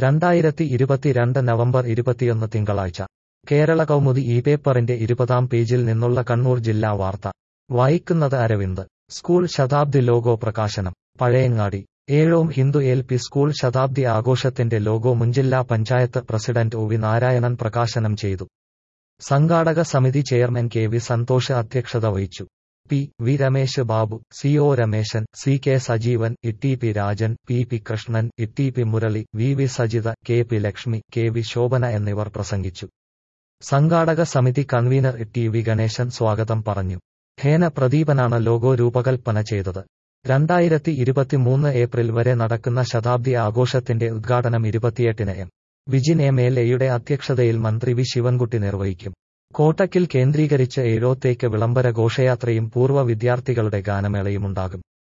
രണ്ടായിരത്തി ഇരുപത്തിരണ്ട് നവംബർ ഇരുപത്തിയൊന്ന് തിങ്കളാഴ്ച കേരള കൗമുദി ഈ പേപ്പറിന്റെ ഇരുപതാം പേജിൽ നിന്നുള്ള കണ്ണൂർ ജില്ലാ വാർത്ത വായിക്കുന്നത് അരവിന്ദ് സ്കൂൾ ശതാബ്ദി ലോഗോ പ്രകാശനം Pazhayangadi Ezhome Hindu L P school ശതാബ്ദി ആഘോഷത്തിന്റെ ലോഗോ മുൻജില്ലാ panchayat president O V Narayanan പ്രകാശനം ചെയ്തു സംഘാടക സമിതി ചെയർമാൻ കെ വി സന്തോഷ് അധ്യക്ഷത വഹിച്ചു P V Ramesh Babu C O Rameshan C K Sajeevan Itty P Rajan P P Krishnan Itty P Murali V V Sajitha K P Lakshmi K V Shobhana എന്നിവർ പ്രസംഗിച്ചു സംഘാടക സമിതി കൺവീനർ ടി വി ഗണേശൻ സ്വാഗതം പറഞ്ഞു ഹേന പ്രദീപനാണ് ലോഗോ രൂപകൽപ്പന ചെയ്തത് രണ്ടായിരത്തി ഇരുപത്തിമൂന്ന് ഏപ്രിൽ വരെ നടക്കുന്ന ശതാബ്ദി ആഘോഷത്തിന്റെ ഉദ്ഘാടനം ഇരുപത്തിയെട്ടിന് എം വിജിൻ എം എൽ എയുടെ അധ്യക്ഷതയിൽ മന്ത്രി വി ശിവൻകുട്ടി നിർവഹിക്കും കോട്ടക്കിൽ കേന്ദ്രീകരിച്ച് ഏഴോത്തേക്ക് വിളംബര ഘോഷയാത്രയും പൂർവ്വ വിദ്യാർത്ഥികളുടെ ഗാനമേളയുമുണ്ടാകും